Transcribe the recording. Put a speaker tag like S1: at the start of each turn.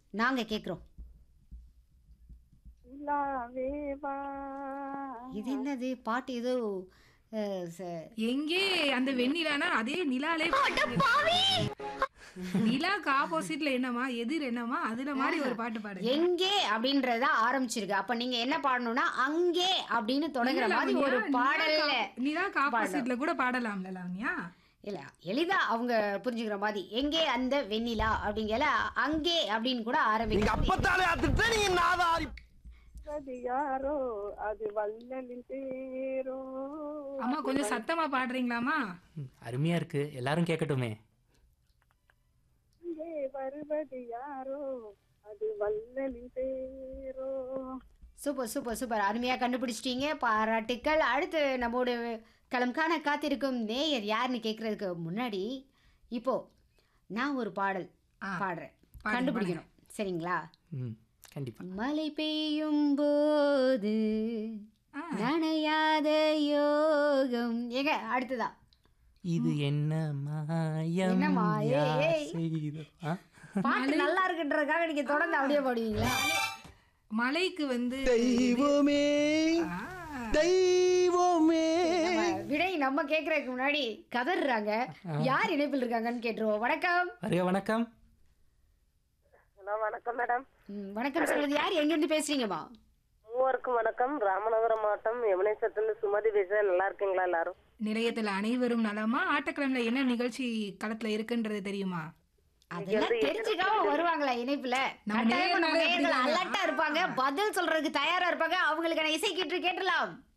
S1: நாங்க கேக்குறோம்
S2: நிலாவே வா
S1: இது என்னது பாட்டு ஏதோ அஹ், ச-
S3: எங்கே அந்த வெண்ணிலானா அதே நிலாலே நிலாக்கு ஆப்போசிட்ல என்னமா எதிர் என்னமா அதுல மாதிரி ஒரு பாட்டு பாடு
S1: எங்கே அப்படின்றத ஆரம்பிச்சிருக்கு அப்ப நீங்க என்ன பாடணும்னா அங்கே அப்படின்னு தொடங்குற மாதிரி ஒரு பாடல்ல
S3: நிலாக்கு ஆப்போசிட்ல கூட பாடலாம்ல லாவண்யா
S1: இல்ல எளிதா அவங்க புரிஞ்சுக்கிற மாதிரி எங்கே அந்த வெண்ணிலா அப்படிங்கல அங்கே அப்படின்னு கூட ஆரம்பிக்கும்
S4: அப்பத்தாலே அத்துட்டு நீ நாதாரி
S2: அது யாரோ அது வல்லலின் பேரோ
S3: அம்மா கொஞ்சம் சத்தமா பாடுறீங்களாமா
S5: ம், அருமையா இருக்கு எல்லாரும் கேட்கட்டுமே
S2: இங்கே வருவது யாரோ அது வல்லலின் பேரோ
S1: சூப்பர் சூப்பர் சூப்பர் அருமையா கண்டுபிடிச்சிட்டீங்க பாராட்டுக்கள் அடுத்து நம்மோட களம் காண காத்திருக்கும் நேயர் யாருன்னு கேட்கறதுக்கு முன்னாடி இப்போ நான் ஒரு பாடல்
S3: ஆ,
S1: பாடுறேன்
S3: பாடுங்க,
S1: கண்டுபிடிக்கணும் சரிங்களா
S5: ம் கண்டிப்பா
S1: மழை பெய்யும் போது
S3: ஆ.
S1: நனையாத யோகம் ஏங்க அடுத்ததா
S5: இது என்ன மாயம்
S1: என்ன மாயம்?
S5: யார்
S1: ஏய்.
S5: செய்த- ஆ?
S1: பாட்டு நல்லா இருக்குன்றதுக்காக நீங்க தொடர்ந்து அப்படியே பாடுவீங்களா
S3: மலைக்கு வந்து
S4: தெய்வமே
S3: ஆ,
S4: தெய்வமே
S1: நம்ம விடை நம்ம கேக்குறதுக்கு முன்னாடி கதறாங்க யார் இணைப்பில் இருக்காங்கன்னு கேட்டுருவோம் வணக்கம்
S5: வருக வணக்கம்
S2: ஹலோ வணக்கம் மேடம்
S1: ம், வணக்கம் சொல்றது யார் எங்க இருந்து பேசுறீங்கம்மா
S2: மூவருக்கும் வணக்கம் ராமநாதபுரம் மாவட்டம் யமுனேஸ்வரத்துல சுமதி பேசுறேன் நல்லா இருக்கீங்களா எல்லாரும்
S3: நிலையத்துல அனைவரும் நலமா ஆட்டக்கிழமைல என்ன நிகழ்ச்சி களத்துல இருக்குன்றது தெரியுமா
S1: அதெல்லாம் தெரிஞ்சுக்காம வருவாங்களா இணைப்புல
S3: நம்ம
S1: கட்டாயமா நம்ம
S3: நேயர்களே
S1: நேயர்கள்
S3: அப்படிதானே?
S1: அலர்ட்டா இருப்பாங்க பதில் சொல்றதுக்கு தயாரா இருப்பாங்க அவங்களுக்கான இசை கீற்று கேட்டலாம்